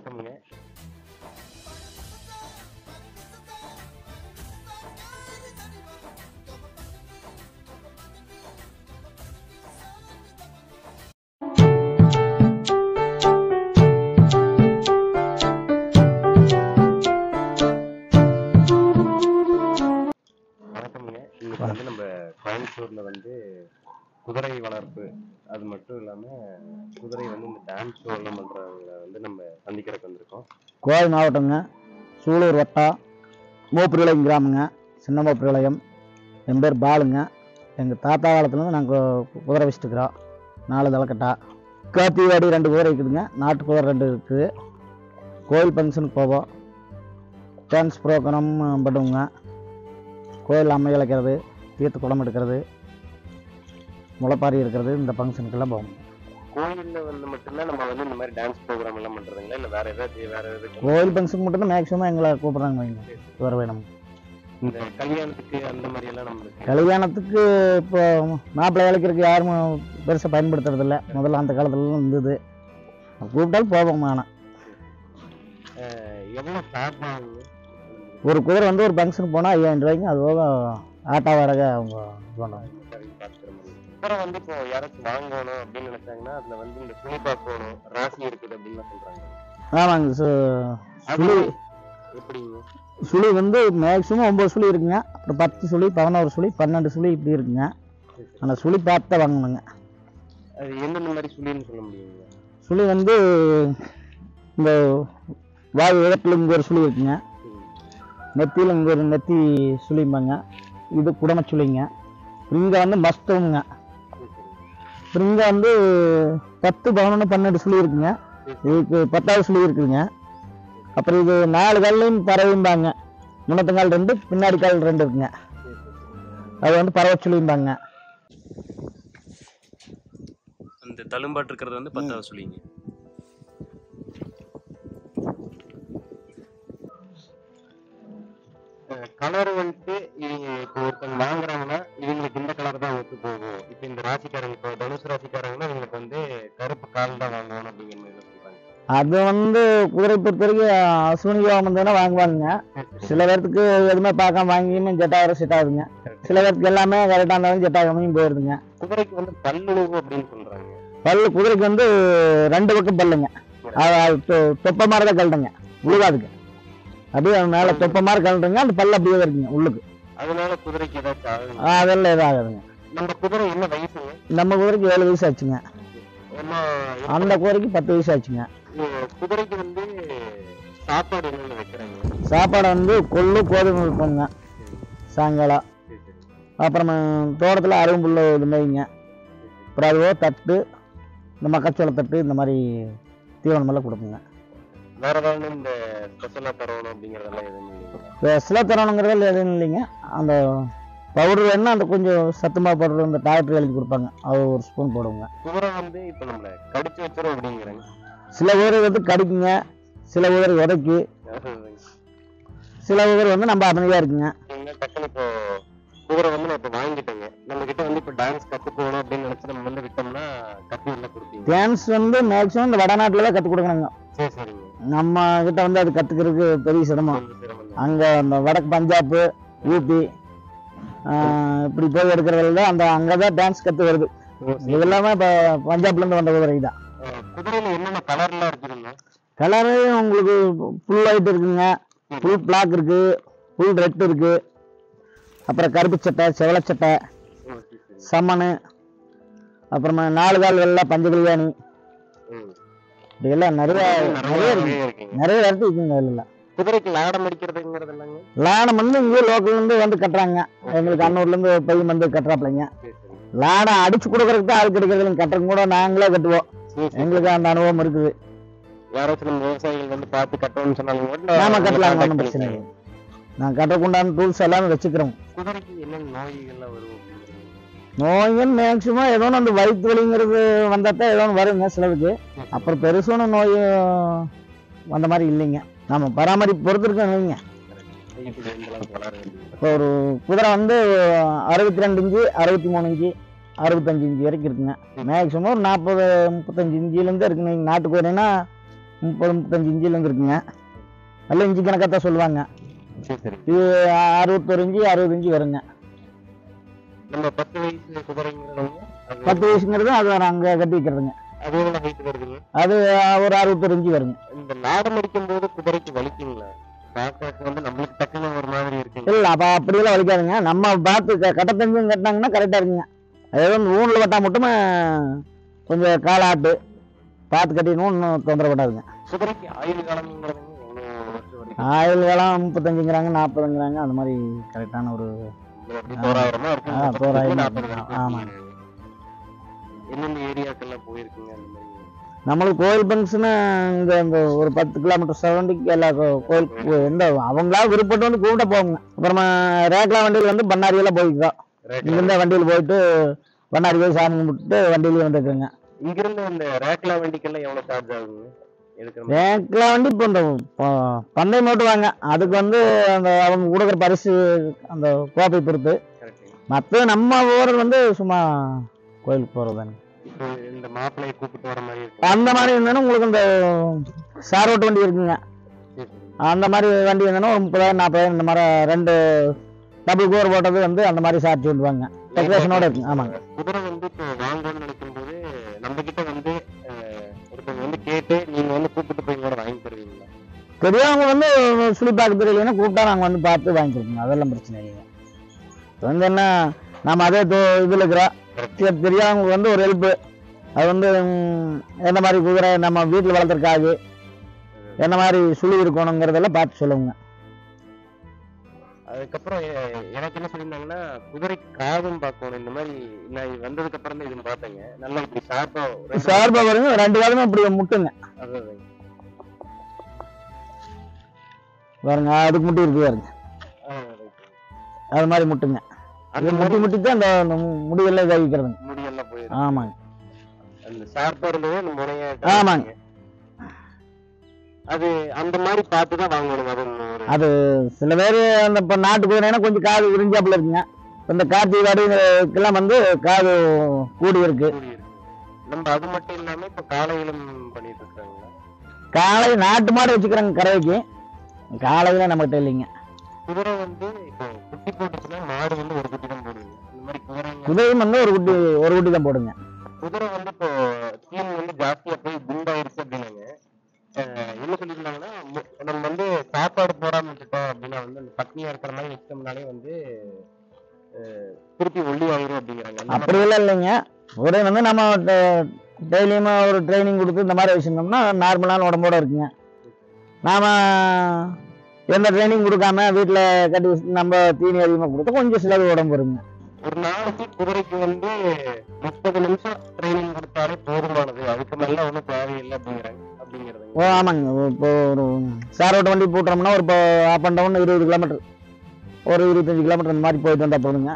வணக்கம்ங்க வணக்கம்ங்க இன்னைக்கு வந்து நம்ம கோயம்புத்தூர்ல வந்து குதிரை வளர்ப்பு அது மட்டும் இல்லாம குதிரை வந்து இந்த டான்ஸ் ஷோ எல்லாம் பண்றவங்க வந்து நம்ம சந்திக்கிறதுக்கு வந்திருக்கோம் கோவை மாவட்டங்க சூலூர் வட்டம் மூப்பிரிளையம் கிராமங்க சின்ன மூப்பிரிளையம் என் பேர் பாலுங்க எங்கள் தாத்தா காலத்துலேருந்து நாங்கள் குதிரை வச்சுட்டுக்கிறோம் நாலு தலைக்கட்டா காத்திவாடி ரெண்டு குதிரை இருக்குதுங்க நாட்டு குதிரை ரெண்டு இருக்குது கோயில் ஃபங்க்ஷனுக்கு போவோம் டான்ஸ் ப்ரோக்ராம் பண்ணுவோங்க கோயில் அம்மை இழைக்கிறது தீர்த்த குளம் எடுக்கிறது முளைப்பாரி இருக்கிறது இந்த ஃபங்க்ஷனுக்கெல்லாம் போவோம் கோயில்ல வந்து மட்டும்தான் நம்ம வந்து இந்த மாதிரி டான்ஸ் ப்ரோக்ராம் எல்லாம் பண்றதுங்களா இல்ல வேற ஏதாவது வேற ஏதாவது கோயில் ஃபங்க்ஷனுக்கு மட்டும்தான் மேக்ஸிமம் எங்களை கூப்பிட்றாங்க வைங்க குதிரை வேணும் இந்த கல்யாணத்துக்கு அந்த மாதிரி எல்லாம் நம்மளுக்கு கல்யாணத்துக்கு இப்போ மாப்பிள்ளை இழைக்கிறதுக்கு யாரும் பெருசாக பயன்படுத்துறது இல்ல முதல்ல அந்த காலத்துலலாம் இருந்தது கூப்பிட்டாலும் போவோம் ஆனால் அஹ், எவ்வளவு ஸ்டார்ட் ஆகுங்க ஒரு குதிரை வந்து ஒரு ஃபங்க்ஷனுக்கு போனால் ஐயாயிரம் ரூபாய்க்கு அது போக ஆட்டோ வாடகை அவங்க இது பண்ணுவாங்க சரி, பார்த்துக்கிற மாதிரி. அப்புறம் வந்து இப்போ யாராச்சும் வாங்கணும் அப்படின்னு நினைச்சாங்கன்னா அதுல வந்து இந்த சுனி பார்க்கணும் ராசி இருக்குது அப்படின்னு சொல்றாங்க ஆமாங்க சு சுழி எப்படிங்க சுழி வந்து மேக்ஸிமம் ஒம்பது சுழி இருக்குங்க அப்புறம் பத்து சுழி பதினோரு சுழி பன்னெண்டு சுழி இப்படி இருக்குங்க சரி, சரி. ஆனால் சுழி பார்த்து தான் வாங்கணுங்க அது எந்தெந்த மாதிரி சுழின்னு சொல்ல முடியுங்க சுழி வந்து இந்த வாயு உதட்டில் இங்கே ஒரு சுழி இருக்குங்க நெத்தியில் இங்கே ஒரு நெத்தி சுழிம்பாங்க இது குடம சுழிங்க இங்கே வந்து மஸ்தவங்க அப்புறம் இங்கே வந்து பத்து பதினொன்று பன்னெண்டு சுழி இருக்குங்க இதுக்கு பத்தாவது சுழி இருக்குதுங்க அப்புறம் இது நாலு கால்லையும் பறவைம்பாங்க முன்னத்தங்கால் ரெண்டு பின்னாடி கால் ரெண்டு இருக்குங்க அது வந்து பறவை சுழிம்பாங்க அந்த தழும்பாட்டு இருக்கிறது வந்து பத்தாவது சொல்லிங்க கலர் வந்துட்டு இவங்க இப்போ ஒருத்தவங்க வாங்குறாங்கன்னா இவங்களுக்கு இந்த கலர் தான் ஒத்து போகும் இப்போ இந்த ராசிக்காரங்க இப்போ தனுசு ராசிக்காரங்கன்னா இவங்களுக்கு வந்து கருப்பு கால் தான் வாங்கணும் அப்படிங்கிற மாதிரி எல்லாம் சொல்றாங்க அது வந்து குதிரை பொறுத்த வரைக்கும் அசுவனி யோகம் வந்ததுன்னா வாங்குவாங்க சில பேர்த்துக்கு எதுவுமே பார்க்காம வாங்கியுமே செட் ஆகிற செட் ஆகுதுங்க சில பேர்த்துக்கு எல்லாமே கரெக்டாக இருந்தாலும் செட் ஆகாமையும் போயிருதுங்க குதிரைக்கு வந்து பல்லுழுவு அப்படின்னு சொல்றாங்க பல்லு குதிரைக்கு வந்து ரெண்டு பக்கம் பல்லுங்க அது அது தொ- தொப்பை மாதிரி தான் கழட்டுங்க உழுவாதுக்கு அப்படியே அது மேலே தொப்பை மாதிரி கழட்டுங்க அந்த பல்லு அப்படியே தான் இருக்குங்க உள்ளுக்கு அதனால குதிரைக்கு ஏதாச்சும் ஆகுங்க ஆ, அதெல்லாம் எதுவும் ஆகாதுங்க நம்ம குதிரை என்ன வயசுங்க நம்ம குதிரைக்கு ஏழு வயசு ஆச்சுங்க ஏன்னா அந்த குதிரைக்கு பத்து வயசு ஆச்சுங்க இது குதிரைக்கு வந்து சாப்பாடு என்னென்ன வைக்கிறாங்க சாப்பாடு வந்து கொள்ளு கோதுமை வைப்போங்க சாயங்காலம் சரி சரி அப்புறமா தோட்டத்தில் அரும்புல்ல இது மாதிரிங்க அப்புறம் அதுவோ தட்டு இந்த மக்காச்சோள தட்டு இந்த மாதிரி தீவனம் எல்லாம் கொடுப்போங்க வேற ஏதாவது இந்த ஸ்பெஷலா தரணும் அப்படிங்கறதெல்லாம் எதுவும் இல்லைங்களா ஸ்பெஷலாக தரணுங்கிறதுல எதுவும் இல்லைங்க அந்த பவுடர் வேணா அந்த கொஞ்சம் சத்துமா பவுடர் இந்த டாக்டர் எழுதி கொடுப்பாங்க அது ஒரு ஸ்பூன் போடுவோங்க குதிரை வந்து இப்ப நம்மள கடிச்சு வச்சிரும் அப்படிங்கிறாங்க சில உதிரை வந்து கடிக்குங்க சில உதிரை உதைக்கு சில உதிரை வந்து நம்ம அமைதியாக இருக்குங்க நீங்க டக்குனு இப்போ குதிரை வந்து நான் இப்ப வாங்கிட்டேங்க நம்ம கிட்ட வந்து இப்ப டான்ஸ் கத்துக்கணும் அப்படின்னு நினைச்சு நம்ம வந்து விட்டோம்னா கத்து உள்ள கொடுப்பீங்க டான்ஸ் வந்து மேக்ஸிமம் இந்த வடநாட்டில் தான் கற்றுக் கொடுக்குறாங்க சரி சரிங்க நம்ம கிட்ட வந்து அது கற்றுக்கிறதுக்கு பெரிய சிரமம் கொஞ்சம் சிரமம் தான். அங்கே அந்த வடக்கு பஞ்சாப் யூபி ஆஹ் இப்படி போய் எடுக்கிறதுல தான் அந்த அங்கே தான் டான்ஸ் கற்று வருது ஓ, சரி. இது எல்லாமே இப்போ பஞ்சாப்லேருந்து வந்த குதிரை தான் அஹ் குதிரையில என்னென்ன கலர்லாம் இருக்குதுங்க கலரு உங்களுக்கு ஃபுல் ஒயிட் இருக்குங்க ஃபுல் பிளாக் இருக்கு ஃபுல் ரெட் இருக்கு அப்புறம் கருப்பு சட்டை செவலை சட்டை ஓ, சரி, சரி. சமனு அப்புறமா நாலு கால் வெள்ளை பஞ்ச கல்யாணி ம். இப்படி எல்லாம் நிறைய நிறைய நிறைய இருக்கு வகை இருக்குங்க நிறைய வெரைட்டி இருக்குங்க அதில் குதிரைக்கு லாடம் அடிக்கிறதுங்கிறது இல்லைங்க லாடம் வந்து இங்கே லோக்கல்லேருந்து வந்து கட்டுறாங்க எங்களுக்கு அன்னூர்லேருந்து பையன் வந்து கட்டுறாப்பிள்ளைங்க சரி சரி லாடம் அடிச்சு கொடுக்கறதுக்கு தான் ஆள் கிடைக்கிறது இல்லைங்க கட்டுறதுக்கு கூட நாங்களே கட்டுவோம் சரி, சரி. எங்களுக்கு அந்த அனுபவம் இருக்குது யாராச்சும் நம்ம விவசாயிகள் வந்து பார்த்து கட்டணும்னு சொன்னாலும் கூட நாம உங்களை கட்டலாம் contact ஒன்றும் பிரச்சனை பண்ணிக்கலாம். இல்லை நான் கட்டுறக்குண்டான டூல்ஸ் எல்லாமே வச்சுக்கிறோம் குதிரைக்கு என்னென்ன நோய்கள்லாம் வரும் அப்படிங்கிறது? நோய்கள் மேக்சிமம் ஏதோ ஒன்று அந்த வயிற்று வலிங்கிறது வந்தால் தான் ஏதோ ஒன்று வருங்க சிலருக்கு அப்புறம் பெருசான நோய் வந்த மாதிரி இல்லைங்க நம்ம பராமரிப்பு பொறுத்து இருக்கோம் வைங்க இப்படி எந்த அளவுக்கு வளர வேண்டியது? இப்போ ஒரு குதிரை வந்து அறுபத்தி ரெண்டு இன்ச்சு அறுபத்தி மூணு இன்ச்சு அறுபத்தஞ்சு இன்ச்சு வரைக்கும் இருக்குங்க மேக்ஸிமம் ஒரு நாற்பது முப்பத்தஞ்சு இன்ச்சிலேருந்து இருக்குங்க நாட்டு குதிரைனா முப்பது முப்பத்தஞ்சு இன்ச்சிலேருந்து இருக்குங்க எல்லாம் இஞ்சி கணக்காக தான் சொல்லுவாங்க சரி சரி இது அறுபத்தொரு இஞ்சி அறுபது இஞ்சி வருங்க நம்ம பத்து வயசு குதிரைங்கிறவங்க அது பத்து வயசுங்கிறது அதை நாங்கள் கட்டி வைக்கிறதுங்க அது எவ்வளவு ஹைட் வருதுங்க அது ஒரு அறுபத்தொரு இஞ்சி வருங்க இந்த நாடம் அடிக்கும் போது குதிரைக்கு வலிக்குங்களா பார்க்கறதுக்கு வந்து நம்மளுக்கு டக்குன்னு ஒரு மாதிரி இருக்குங்க இல்லை அப்போ அப்படியெல்லாம் வலிக்காதுங்க நம்ம பார்த்து க- கட்ட தெரிஞ்சும் கட்டினாங்கன்னா கரெக்டாக இருக்குங்க அதாவது வந்து ஊனில் கட்டா மட்டுமே கொஞ்சம் காலாட்டு பார்த்து கட்டிடணும் ஒன்றும் தொந்தரவு படாதுங்க குதிரைக்கு ஆயுள் காலம்ங்கிறவங்க எவ்வளவு வருஷம் வரைக்கும் ஆயுள் காலம் முப்பத்தஞ்சுங்கிறாங்க நாற்பதுங்கிறாங்க அந்த மாதிரி கரெக்டான ஒரு இது அப்படி தோராயிரமா இருக்கு ஆ, தோராயிரமா நாற்பது இருக்கு. வரைக்கும் ஆமாங்க. எந்தெந்த ஏரியாக்கெல்லாம் போயிருக்கீங்க அந்த மாதிரி நம்மளுக்கு கோயில் ஃபங்க்ஷனு இங்கே இந்த ஒரு பத்து கிலோமீட்டர் சரௌண்டிங் எல்லா கோ- கோயில் கோ- எந்த அவங்களா விருப்பப்பட்டு வந்து கூப்பிட போவாங்க அப்புறமா ரேக்லா வண்டியில் வந்து பண்ணாரியெல்லாம் போய்க்கிறோம் இங்கிருந்த வண்டியில் போயிட்டு பண்ணாரி போய் சாமி கும்பிட்டு வண்டியிலேயே வந்துருக்குங்க இங்கிருந்து இந்த ரேக்லா வண்டிக்கெல்லாம் எவ்வளவு சார்ஜ் ஆகுங்க எடுக்கிற மாதிரி ரேக்லா வண்டி இப்போ இந்த ப- பந்தயம் ஓட்டுவாங்க அதுக்கு வந்து அந்த அவங்க கொடுக்குற பரிசு அந்த கோப்பை பொறுத்து கரெக்டுங்க மற்ற நம்ம ஊர் வந்து சும்மா கோயிலுக்கு போகிறது இப்போ இந்த மாப்பிள்ளையை கூப்பிட்டு வர மாதிரி இருக்கு அந்த மாதிரி இருந்ததுன்னா உங்களுக்கு இந்த சாரோட்டு வண்டி இருக்குங்க சரி, சரி. அந்த மாதிரி வண்டி இருந்ததுன்னா ஒரு முப்பதாயிரம் நாற்பதாயிரம் இந்த மாதிரி ரெண்டு டபுள் கோர் போட்டது வந்து அந்த மாதிரி சார்ஜ் பண்ணுவாங்க டெக்கரேஷனோட இருக்குங்க ஆமாங்க குதிரை வந்து இப்போ வாங்கணும்னு நினைக்கும் போது நம்ம கிட்ட வந்து அஹ், ஒருத்தவங்க வந்து கேட்டு நீங்க வந்து கூப்பிட்டு போய் கூட வாங்கி தருவீங்களா பெரியவங்க வந்து சுழி பார்க்க தெரியலன்னா கூப்பிட்டா நாங்கள் வந்து பார்த்து வாங்கி கொடுப்போங்க அதெல்லாம் பிரச்சனை இல்லைங்க இப்போ வந்து என்ன நம்ம அதே இதில் இருக்கிறோம் சரி, பெரியவங்களுக்கு வந்து ஒரு ஹெல்ப்பு அது வந்து ம், எந்த மாதிரி குதிரை நம்ம வீட்டில் வளர்த்துருக்காது என்ன மாதிரி சுழி இருக்கணுங்கிறதெல்லாம் பார்த்து சொல்லுவோங்க அதுக்கப்புறம் எ- எனக்கு என்ன சொல்லியிருந்தாங்கன்னா குதிரை காதும் பார்க்கணும் இந்த மாதிரி நான் இது வந்ததுக்கு அப்புறம் தான் இது பார்த்தேங்க நல்லா இப்படி ஷார்ப்பா சார்பாக வருங்க ரெண்டு காலமே இப்படி முட்டுங்க அதான் பாருங்க அதுக்கு முட்டி இருக்கு பாருங்க அது மாதிரி முட்டுங்க அந்த இது முட்டி மாதிரி முட்டி தான் அந்த அந்த மு- முடியெல்லாம் இதாக வைக்கிறதுங்க முடியெல்லாம் போயிடும் ஆமாங்க அந்த ஷார்ப்பா இருந்தது அந்த முனைய ஆமாங்க. அது அந்த மாதிரி பார்த்து தான் வாங்கணும் அது ஒரு அது சில பேர் அந்த இப்போ நாட்டு குதிரைனா கொஞ்சம் காது விரிஞ்சாப்புல இருக்குங்க இப்ப இந்த கார்த்திகை வாடிக்கெல்லாம் வந்து காது கூடி இருக்கு கூடி இருக்கு. நம்ம அது மட்டும் இல்லாம இப்ப காலையிலும் பண்ணிட்டு இருக்காங்களா காளை நாட்டு மாடு வச்சுக்கிறாங்க கறவைக்கு காலையில நம்மகிட்ட இல்லைங்க குதிரை வந்து இப்போ குட்டி போட்டுச்சுன்னா மாடு வந்து ஒரு குட்டி தான் போடுவீங்க இந்த மாதிரி குதிரைங்க குதிரையும் வந்து ஒரு குட்டி ஒரு குட்டி தான் போடுங்க குதிரை வந்து இப்போ தீன் வந்து ஜாஸ்தியா போய் குண்டாயிருச்சு அப்படின்னாங்க அஹ் என்ன சொல்லியிருந்தாங்கன்னா மு- நம்ம வந்து சாப்பாடு போடாம விட்டுட்டோம் அப்படின்னா வந்து அந்த பட்னியா இருக்கிற மாதிரி வச்சோம்னாலே வந்து அஹ் திருப்பி ஒல்லி ஆயிரும் அப்படிங்கிறாங்க அந்த மாதிரி அப்படியெல்லாம் இல்லைங்க குதிரை வந்து நம்ம டெய்லியும் ஒரு ட்ரைனிங் கொடுத்து இந்த மாதிரி வச்சுருந்தோம்னா நார்மலான உடம்போட இருக்குங்க நாம எந்த ட்ரைனிங் கொடுக்காம வீட்டில் கட்டி வச்சு நம்ம தீனி அதிகமாக கொடுத்தா கொஞ்சம் சிலது உடம்பு வருங்க ஒரு நாளைக்கு குதிரைக்கு வந்து முப்பது நிமிஷம் ட்ரைனிங் கொடுத்தாலே போதுமானது அதுக்கு மேல ஒன்றும் தேவையில்லை அப்படிங்கிறாங்க அப்படிங்கிறதுங்க ஓ ஆமாங்க இப்போ ஒரு சாரோட்ட வண்டி போட்டோம்னா ஒரு இப்போ அப் அண்ட் டவுன் இருபது கிலோமீட்டர் ஒரு இருபத்தஞ்சு கிலோமீட்டர் இந்த மாதிரி போயிட்டு வந்தால் போதுங்க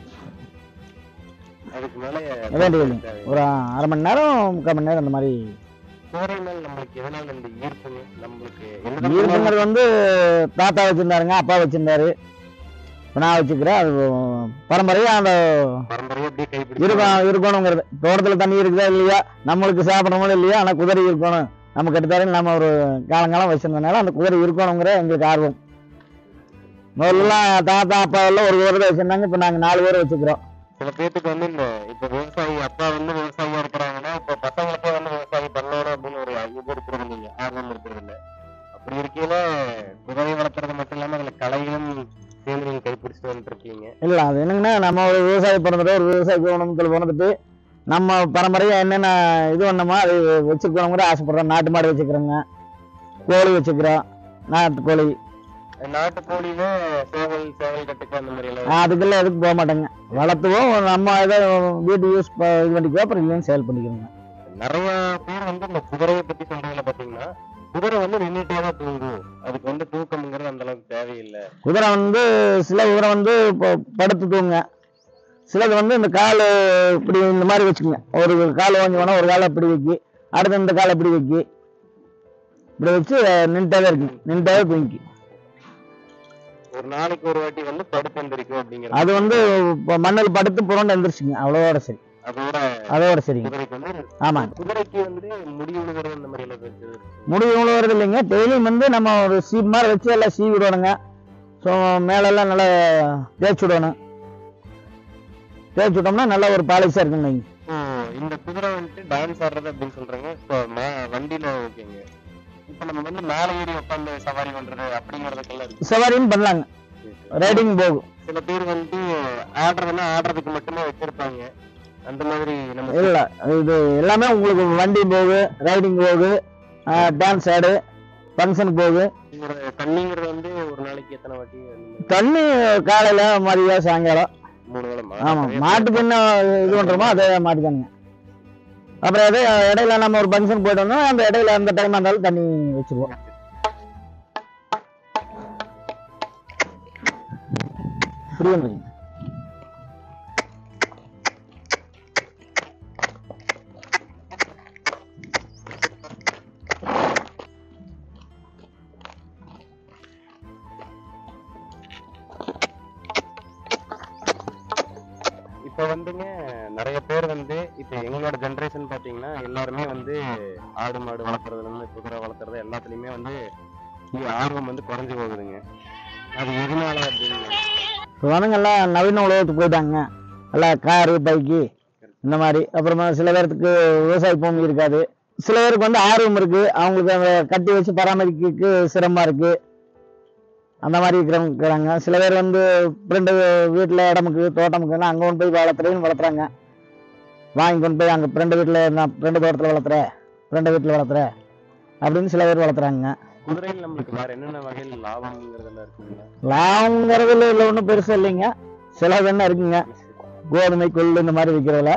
அதுக்கு மேல வேண்டியதில்லைங்க. தேவையில்லை. ஒரு அரை மணி நேரம் முக்கால் மணி நேரம் அந்த மாதிரி குதிரை மேல் நம்மளுக்கு எதனால இந்த ஈர்ப்புங்க நம்மளுக்கு எந்த ஈர்ப்புங்கிறது வந்து தாத்தா வச்சிருந்தாருங்க அப்பா வச்சிருந்தாரு இப்போ நான் வச்சுக்கிறேன் அது பரம்பரையா அந்த பரம்பரையா அப்படியே கைப்பிடிச்சு இருக்கும் இருக்கணுங்கிறது தோட்டத்தில் தண்ணி இருக்குதா இல்லையா நம்மளுக்கு சாப்பிடணும் இல்லையா ஆனால் குதிரை இருக்கணும் நம்ம கட்டுத்தாரு நம்ம ஒரு காலங்காலம் வச்சிருந்தனால அந்த குதிரை இருக்கணுங்கிற எங்களுக்கு ஆர்வம் முதல்லாம் தாத்தா அப்பா எல்லாம் ஒரு குதிரை தான் வச்சிருந்தாங்க இப்போ நாங்கள் நாலு பேர் வச்சுக்கிறோம் சில பேத்துக்கு வந்து இந்த இப்ப விவசாயி அப்பா வந்து விவசாயியா இருக்கிறாங்கன்னா இப்ப பசங்களுக்கே வந்து விவசாயி பண்ணணும் அப்படின்னு ஒரு இது இருக்கிறது இல்லைங்க ஆர்வம் இருக்கிறது இல்ல அப்படி இருக்கையில குதிரை வளர்த்துறது மட்டும் இல்லாம அதுல கலைகளும் சேர்ந்து நீங்க கைப்பிடிச்சிட்டு வந்துட்டு இருக்கீங்க இல்லை அது என்னங்கன்னா நம்ம ஒரு விவசாயி பிறந்துட்டு ஒரு விவசாய குடும்பத்தில் பிறந்துட்டு நம்ம பரம்பரையாக என்னென்ன இது பண்ணோமோ அது வச்சுக்கணுங்கிற ஆசைப்படுறோம் நாட்டு மாடு வச்சுக்கிறோங்க கோழி வச்சுக்கிறோம் நாட்டு கோழி நாட்டு கோழியில சேவல் சேவல் கட்டுக்கு அந்த மாதிரி எல்லாம் அதுக்கெல்லாம் எதுக்கு போக மாட்டேங்க வளர்த்துவோம் நம்ம ஏதோ வீட்டு யூஸ் இது பண்ணிக்குவோம் அப்புறம் இல்லைன்னு சேல் பண்ணிக்கிறோங்க நிறைய பேர் வந்து இந்த குதிரையை பத்தி சொல்றதுல பாத்தீங்கன்னா குதிரை வந்து நின்றுட்டே தான் தூங்கும் அதுக்கு வந்து தூக்கம்ங்கிறது அந்த அளவுக்கு தேவையில்லை குதிரை வந்து சில குதிரை வந்து இப்போ படுத்து தூங்க சிலது வந்து இந்த கால் இப்படி இந்த மாதிரி வச்சுக்குங்க ஒரு கால் வாங்கி வேணா ஒரு காலை இப்படி வைக்கி அடுத்து இந்த காலை இப்படி வைக்கி இப்படி வச்சு நின்ட்டாவே இருக்கு நின்ட்டாவே தூங்கி ஒரு நாளைக்கு ஒரு வாட்டி வந்து படுத்து எந்திரிக்கும் அப்படிங்கிறது அது வந்து இப்போ மண்ணில் படுத்து புரண்டு எந்திரிச்சுங்க அவ்வளோட சரி அதோட அதோட சரிங்க குதிரைக்கு வந்து ஆமாங்க குதிரைக்கு வந்து முடி உழுவுறது அந்த மாதிரி எல்லாம் இருக்கு முடி உழுவுறது இல்லைங்க டெய்லியும் வந்து நம்ம ஒரு சீப் மாதிரி வச்சு எல்லாம் சீவி விடணுங்க ஸோ மேலெல்லாம் நல்லா தேய்ச்சி விடணும் தேய்ச்சி விட்டோம்னா நல்லா ஒரு பாலிஷாக இருக்குங்க இப்போ இந்த குதிரை வந்துட்டு டான்ஸ் ஆடுறது அப்படின்னு சொல்றாங்க இப்போ மே- வண்டியில ஓகேங்க இப்போ நம்ம வந்து மேலே ஏறி உட்காந்து சவாரி பண்றது அப்படிங்கறதுக்கெல்லாம் இருக்கு சவாரியும் பண்ணலாங்க ரைடிங் போகும் சில பேர் வந்து ஆடுறதுன்னா ஆடுறதுக்கு மட்டுமே வச்சிருப்பாங்க அந்த மாதிரி நம்ம இல்லை இது எல்லாமே உங்களுக்கு வண்டி போகு ரைடிங் போகு டான்ஸ் ஆடு ஃபங்க்ஷன் போகு ஒரு தண்ணிங்கிறது வந்து ஒரு நாளைக்கு எத்தனை வாட்டி அந்த மாதிரி? தண்ணி காலையில் மதியம் சாயங்காலம் மூணு வேளை ஆமாம் மாட்டுக்கு என்ன இது பண்ணுறோமோ அதே மாட்டுக்கானுங்க அப்புறம் எதோ இடையில நம்ம ஒரு ஃபங்க்ஷன் போயிட்டு வந்தோம் அந்த இடையில அந்த டைம் இருந்தாலும் தண்ணி வச்சுருவோம் இப்படி பண்ணுறீங்க இப்போ வந்துங்க நிறைய பேர் வந்து இப்போ எங்களோட ஜென்ரேஷன் பார்த்தீங்கன்னா எல்லாருமே வந்து ஆடு மாடு வளர்க்குறதுல இருந்து குதிரை வளர்க்குறது எல்லாத்துலேயுமே வந்து இங்க ஆர்வம் வந்து குறைஞ்சு போகுதுங்க அது எதனால அப்படின்னு இப்போ வனங்கள்லாம் நவீன உலகத்துக்கு போயிட்டாங்க எல்லாம் காரு பைக்கு இந்த மாதிரி அப்புறமா சில பேர்த்துக்கு விவசாய பூமி இருக்காது சில பேருக்கு வந்து ஆர்வம் இருக்கு அவங்களுக்கு அதை கட்டி வச்சு பராமரிக்கிறதுக்கு சிரமமா இருக்கு அந்த மாதிரி இருக்கிறவங்க இருக்கிறாங்க சில பேர் வந்து ஃப்ரெண்டு வீட்டில் இடமுக்கு தோட்டமுக்குன்னா அங்கே கொண்டு போய் வளர்த்துறேன்னு வளர்த்துறாங்க வாங்கி கொண்டு போய் அங்கே ஃப்ரெண்டு வீட்டில் நான் ஃப்ரெண்டு தோட்டத்தில் வளர்த்துறேன் ஃப்ரெண்டு வீட்டில் வளர்த்துறேன் அப்படின்னு சில பேர் வளர்த்துறாங்க குதிரையில் நம்மளுக்கு வேற என்னென்ன வகையில் லாபம்ங்கிறதெல்லாம் இருக்குங்களா லாபங்கிறதுல இல்லை ஒன்றும் பெருசாக இல்லைங்க சில என்ன இருக்குங்க கோதுமை கொள்ளு இந்த மாதிரி விற்கிறதுல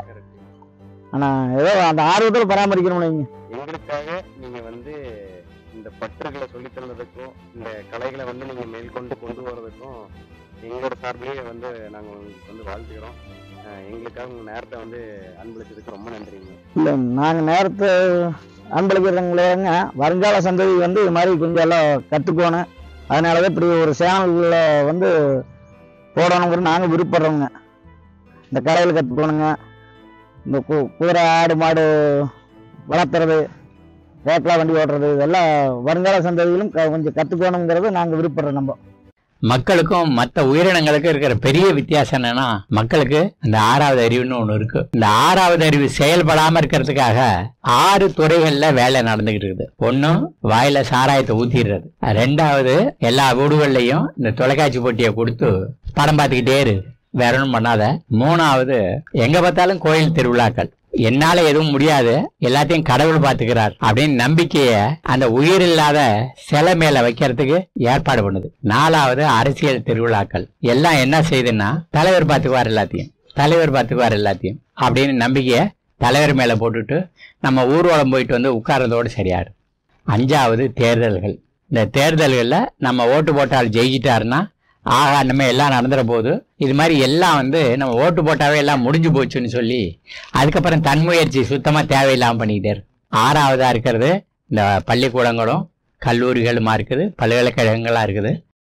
ஆனால் ஏதோ அந்த ஆர்வத்தில் பராமரிக்கணும் வைங்க எங்களுக்காக நீங்க வந்து இந்த பற்றுகளை சொல்லித் தந்ததுக்கும் இந்த கலைகளை வந்து நீங்க மேற்கொண்டு கொண்டு வர்றதுக்கும் எங்களோட சார்பிலேயே வந்து நாங்க உங்களுக்கு வந்து வாழ்த்துக்கிறோம் அஹ் எங்களுக்காக உங்க நேரத்தை வந்து அன்பளிச்சதுக்கு ரொம்ப நன்றிங்க இல்லை நாங்கள் நேரத்தை அன்பளிக்கிறவங்களேங்க வருங்கால சந்ததி வந்து இது மாதிரி கொஞ்சம் எல்லாம் கற்றுக்கணும் அதனால தான் இப்படி ஒரு சேனலில் வந்து போடணுங்கிற நாங்கள் விருப்பப்படுறோங்க இந்த கலையில் கற்றுக்கணுங்க இந்த கு குதிரை ஆடு மாடு வளர்த்துறது ரேக்லா வண்டி ஓட்டுறது இதெல்லாம் வருங்கால சந்ததிகளும் க- கொஞ்சம் கற்றுக்கணுங்கிறத நாங்கள் விருப்பப்படுறோம் நம்ம மக்களுக்கும் மற்ற உயிரினங்களுக்கும் இருக்கிற பெரிய வித்தியாசம் என்னன்னா மக்களுக்கு அந்த ஆறாவது அறிவுன்னு ஒண்ணு இருக்கு இந்த ஆறாவது அறிவு செயல்படாம இருக்கிறதுக்காக ஆறு துறைகள்ல வேலை நடந்துகிட்டு இருக்குது ஒண்ணு வாயில சாராயத்தை ஊத்திடுறது ரெண்டாவது எல்லா வீடுகள்லயும் இந்த தொலைக்காட்சி போட்டியை கொடுத்து படம் பார்த்துக்கிட்டே இரு வேற ஒன்றும் பண்ணாத மூணாவது எங்க பார்த்தாலும் கோயில் திருவிழாக்கள் என்னால எதுவும் முடியாது எல்லாத்தையும் கடவுள் பார்த்துக்கிறார் அப்படின்னு நம்பிக்கைய அந்த உயிர் இல்லாத சிலை மேல வைக்கிறதுக்கு ஏற்பாடு பண்ணுது நாலாவது அரசியல் திருவிழாக்கள் எல்லாம் என்ன செய்யுதுன்னா தலைவர் பார்த்துக்குவார் எல்லாத்தையும் தலைவர் பார்த்துக்குவார் எல்லாத்தையும் அப்படின்னு நம்பிக்கைய தலைவர் மேல போட்டுட்டு நம்ம ஊர்வலம் போயிட்டு வந்து உட்கார்றதோடு சரியாயிடும் அஞ்சாவது தேர்தல்கள் இந்த தேர்தல்களில் நம்ம ஓட்டு போட்டால் ஜெயிச்சிட்டாருன்னா ஆகா நம்ம எல்லாம் நடந்துற போது இது மாதிரி எல்லாம் வந்து நம்ம ஓட்டு போட்டாவே எல்லாம் முடிஞ்சு போச்சுன்னு சொல்லி அதுக்கப்புறம் தன்முயற்சி சுத்தமாக தேவையில்லாமல் பண்ணிக்கிட்டே இருக்கு ஆறாவதாக இருக்கிறது இந்த பள்ளிக்கூடங்களும் கல்லூரிகளுமா இருக்குது பல்கலைக்கழகங்களா இருக்குது